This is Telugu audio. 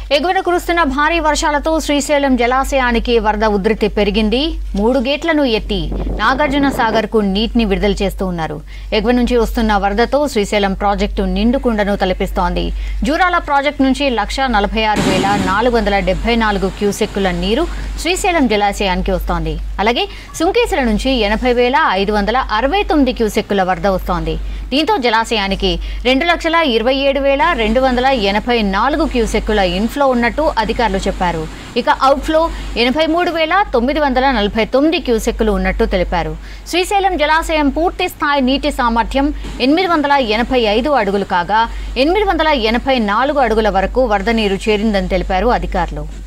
ఎగువన కురుస్తున్న భారీ వర్షాలతో శ్రీశైలం జలాశయానికి వరద ఉధృతి పెరిగింది మూడు గేట్లను ఎత్తి నాగార్జున సాగర్ కు నీటిని విడుదల చేస్తూ ఉన్నారు ఎగువ నుంచి వస్తున్న వరదతో శ్రీశైలం ప్రాజెక్టు నిండుకుండను తలపిస్తోంది జూరాల ప్రాజెక్టు నుంచి లక్ష నలభై ఆరు వేల నాలుగు వందల డెబ్బై నాలుగు క్యూసెక్కుల నీరు శ్రీశైలం జలాశయానికి వస్తోంది అలాగే సుంకేశ్వర నుంచి ఎనభై వేల ఐదు వందల అరవై తొమ్మిది క్యూసెక్కుల వరద వస్తోంది దీంతో జలాశయానికి రెండు లక్షల ఇరవై ఏడు వేల రెండు వందల ఎనభై నాలుగు క్యూసెక్కుల ఇన్ఫ్లో ఉన్నట్టు అధికారులు చెప్పారు ఇక అవుట్ఫ్లో ఎనభై మూడు వేల తొమ్మిది వందల నలభై తొమ్మిది క్యూసెక్కులు ఉన్నట్టు తెలిపారు శ్రీశైలం జలాశయం పూర్తి స్థాయి నీటి సామర్థ్యం ఎనిమిది వందల ఎనభై ఐదు అడుగులు కాగా ఎనిమిది వందల ఎనభై నాలుగు అడుగుల వరకు వరద నీరు చేరిందని తెలిపారు అధికారులు